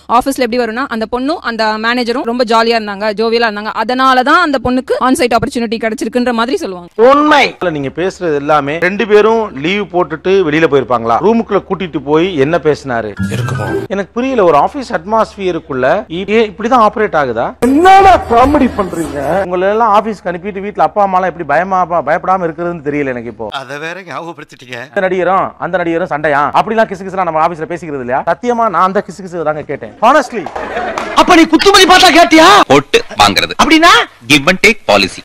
ஆஃபீஸ்ல எப்படி வரும்னா அந்த பொண்ணும் அந்த மேனேஜரும் ரொம்ப ஜாலியா இருந்தாங்க ஜோவியலா இருந்தாங்க அதனால தான் அந்த பொண்ணுக்கு ஆன்சைட் ஆப்பர்ச்சுனிட்டி கிடைச்சிருக்குன்ற மாதிரி சொல்லுவாங்க உண்மை நீங்க பேசுறது எல்லாமே ரெண்டு பேரும் லீவ் போட்டுட்டு வெளியில போயிருப்பாங்களா ரூமுக்குள்ள கூட்டிட்டு போய் என்ன பேசினாரு எனக்கு புரியல ஒரு ஆபீஸ் அட்மாஸ்பியருக்குள்ள இப்படிதான் ஆபரேட் ஆகுதா என்னடா காமெடி பண்றீங்க உங்களை எல்லாம் ஆபீஸ்க்கு அனுப்பிட்டு வீட்ல அப்பா அம்மா எல்லாம் எப்படி பயமா பயப்படாம இருக்கிறதுன்னு தெரியல எனக்கு இப்போ அத வேற ஞாபகப்படுத்திட்டீங்க இந்த நடிகரும் அந்த நடிகரும் சண்டையா அப்படிலாம் கிசு கிசுலாம் நம்ம ஆபீஸ்ல பேசிக்கிறது இல்லையா சத்தியமா நான் அந்த கிசு கிசு தாங்க கேட்டேன் ஹானஸ்ட்லி அப்ப நீ குத்துமதி பார்த்தா கேட்டியா போட்டு வாங்குறது அப்படின்னா கிவ் அண்ட் டேக் பாலிசி